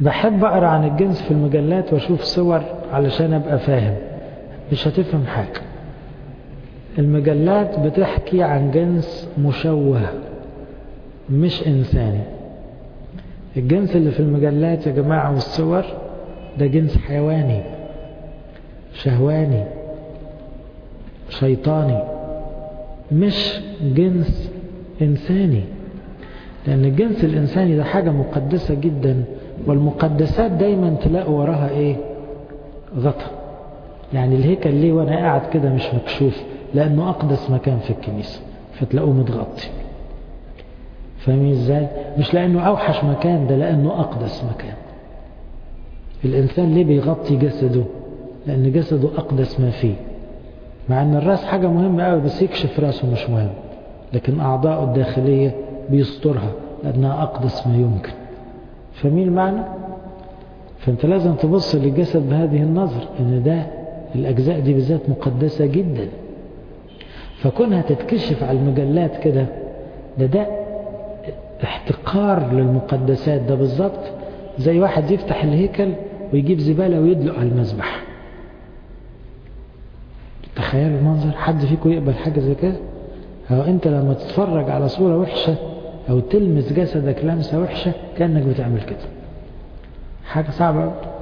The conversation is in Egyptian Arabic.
بحب أقرأ عن الجنس في المجلات وأشوف صور علشان أبقى فاهم مش هتفهم حاجة المجلات بتحكي عن جنس مشوه مش إنساني الجنس اللي في المجلات يا جماعة والصور ده جنس حيواني شهواني شيطاني مش جنس إنساني لأن الجنس الإنساني ده حاجة مقدسة جدا والمقدسات دايما تلاقوا وراها إيه غطا يعني الهيكل ليه وأنا قاعد كده مش مكشوف لأنه أقدس مكان في الكنيسة فتلاقوه متغطي فاهمين ازاي مش لأنه أوحش مكان ده لأنه أقدس مكان الإنسان ليه بيغطي جسده لأن جسده أقدس ما فيه مع أن الرأس حاجة مهمة قوي بس يكشف رأسه مش مهم لكن أعضاءه الداخلية بيسترها لأنها أقدس ما يمكن فمين المعنى فأنت لازم تبص للجسد بهذه النظر أن ده الأجزاء دي بالذات مقدسة جدا فكونها تتكشف على المجلات كده ده ده احتقار للمقدسات ده بالظبط زي واحد يفتح الهيكل ويجيب زبالة ويدلق على المذبح تخيلوا المنظر حد فيكم يقبل حاجة زي كده أو أنت لما تتفرج على صورة وحشة أو تلمس جسدك لمسة وحشة كأنك بتعمل كده حاجة صعبة